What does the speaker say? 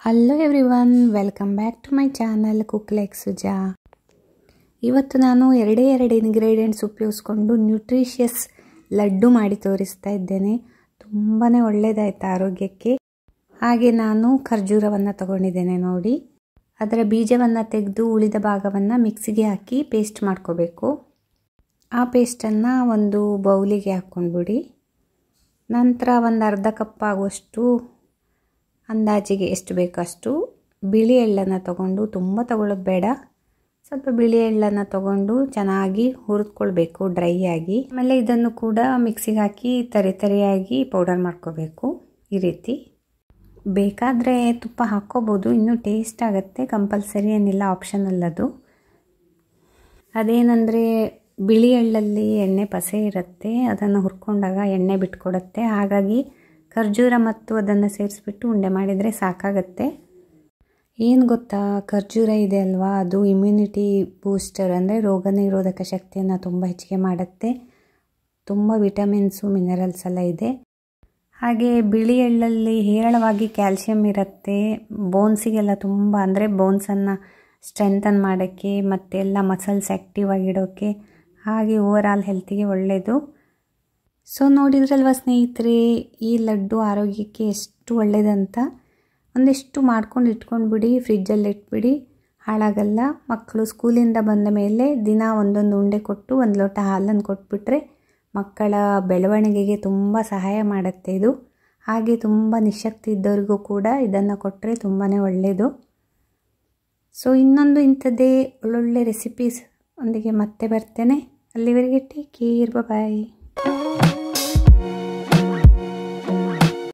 hello everyone welcome back to my channel cook like Suja ಇವತ್ತು ನಾನು ಎರಡೇ ಎರಡು ಇಂಗ್ರೀಡಿಯೆಂಟ್ಸ್ ಉಪಯೋಗಿಸ್ಕೊಂಡು ನ್ಯೂಟ್ರಿಷಿಯಸ್ ಲಡ್ಡು ಮಾಡಿ ತೋರಿಸ್ತಾ ಇದ್ದೇನೆ ತುಂಬಾ ಒಳ್ಳೆಯದಾಯ್ತು ಆರೋಗ್ಯಕ್ಕೆ ಹಾಗೆ ನಾನು ಖರ್ಜೂರವನ್ನು ತಗೊಂಡಿದ್ದೇನೆ ನೋಡಿ ಅದರ ಬೀಜವನ್ನು ತೆಗೆದು ಉಳಿದ ಭಾಗವನ್ನು ಮಿಕ್ಸಿಗೆ ಹಾಕಿ ಪೇಸ್ಟ್ ಮಾಡ್ಕೋಬೇಕು ಆ ಪೇಸ್ಟನ್ನು ಒಂದು ಬೌಲಿಗೆ ಹಾಕ್ಕೊಂಡ್ಬಿಡಿ ನಂತರ ಒಂದು ಅರ್ಧ ಕಪ್ ಆಗುವಷ್ಟು ಅಂದಾಜಿಗೆ ಎಷ್ಟು ಬೇಕೋ ಅಷ್ಟು ಬಿಳಿ ಎಳ್ಳನ್ನು ತಗೊಂಡು ತುಂಬ ತಗೊಳ್ಳೋದು ಬೇಡ ಸ್ವಲ್ಪ ಬಿಳಿ ಎಳ್ಳನ್ನು ತಗೊಂಡು ಚೆನ್ನಾಗಿ ಹುರಿದ್ಕೊಳ್ಬೇಕು ಡ್ರೈ ಆಗಿ ಆಮೇಲೆ ಇದನ್ನು ಕೂಡ ಮಿಕ್ಸಿಗೆ ಹಾಕಿ ತರಿ ತರಿಯಾಗಿ ಪೌಡರ್ ಮಾಡ್ಕೋಬೇಕು ಈ ರೀತಿ ಬೇಕಾದರೆ ತುಪ್ಪ ಹಾಕ್ಕೋಬೋದು ಇನ್ನೂ ಟೇಸ್ಟ್ ಆಗುತ್ತೆ ಕಂಪಲ್ಸರಿ ಏನಿಲ್ಲ ಆಪ್ಷನಲ್ ಅದು ಅದೇನೆಂದರೆ ಬಿಳಿ ಎಳ್ಳಲ್ಲಿ ಎಣ್ಣೆ ಪಸೆ ಇರುತ್ತೆ ಅದನ್ನು ಹುರ್ಕೊಂಡಾಗ ಎಣ್ಣೆ ಬಿಟ್ಕೊಡುತ್ತೆ ಹಾಗಾಗಿ ಖರ್ಜೂರ ಮತ್ತು ಅದನ್ನು ಸೇರಿಸ್ಬಿಟ್ಟು ಉಂಡೆ ಮಾಡಿದರೆ ಸಾಕಾಗತ್ತೆ ಏನು ಗೊತ್ತಾ ಖರ್ಜೂರ ಇದೆ ಅಲ್ವಾ ಅದು ಇಮ್ಯುನಿಟಿ ಬೂಸ್ಟರ್ ಅಂದರೆ ರೋಗ ನಿರೋಧಕ ಶಕ್ತಿಯನ್ನು ತುಂಬ ಹೆಚ್ಚಿಗೆ ಮಾಡುತ್ತೆ ತುಂಬ ವಿಟಮಿನ್ಸು ಮಿನರಲ್ಸ್ ಎಲ್ಲ ಇದೆ ಹಾಗೆ ಬಿಳಿ ಎಳ್ಳಲ್ಲಿ ಹೇರಳವಾಗಿ ಕ್ಯಾಲ್ಶಿಯಂ ಇರುತ್ತೆ ಬೋನ್ಸಿಗೆಲ್ಲ ತುಂಬ ಅಂದರೆ ಬೋನ್ಸನ್ನು ಸ್ಟ್ರೆಂಥನ್ ಮಾಡೋಕ್ಕೆ ಮತ್ತು ಎಲ್ಲ ಮಸಲ್ಸ್ ಆ್ಯಕ್ಟಿವ್ ಆಗಿಡೋಕ್ಕೆ ಹಾಗೆ ಓವರ್ ಆಲ್ ಹೆಲ್ತಿಗೆ ಒಳ್ಳೆಯದು ಸೊ ನೋಡಿದ್ರಲ್ವ ಸ್ನೇಹಿತರೆ ಈ ಲಡ್ಡು ಆರೋಗ್ಯಕ್ಕೆ ಎಷ್ಟು ಒಳ್ಳೆಯದಂತ ಒಂದಿಷ್ಟು ಮಾಡ್ಕೊಂಡು ಇಟ್ಕೊಂಡ್ಬಿಡಿ ಫ್ರಿಜ್ಜಲ್ಲಿ ಇಟ್ಬಿಡಿ ಹಾಳಾಗಲ್ಲ ಮಕ್ಕಳು ಸ್ಕೂಲಿಂದ ಬಂದ ಮೇಲೆ ದಿನ ಒಂದೊಂದು ಉಂಡೆ ಕೊಟ್ಟು ಒಂದು ಲೋಟ ಹಾಲನ್ನು ಕೊಟ್ಬಿಟ್ರೆ ಮಕ್ಕಳ ಬೆಳವಣಿಗೆಗೆ ತುಂಬ ಸಹಾಯ ಮಾಡುತ್ತೆ ಇದು ಹಾಗೆ ತುಂಬ ನಿಶಕ್ತಿ ಇದ್ದವ್ರಿಗೂ ಕೂಡ ಇದನ್ನು ಕೊಟ್ಟರೆ ತುಂಬಾ ಒಳ್ಳೆಯದು ಸೊ ಇನ್ನೊಂದು ಇಂಥದ್ದೇ ಒಳ್ಳೊಳ್ಳೆ ರೆಸಿಪೀಸ್ ಒಂದಿಗೆ ಮತ್ತೆ ಬರ್ತೇನೆ ಅಲ್ಲಿವರೆಗೆ ಟೇಕ್ ಕೇರ್ ಬಾಯ್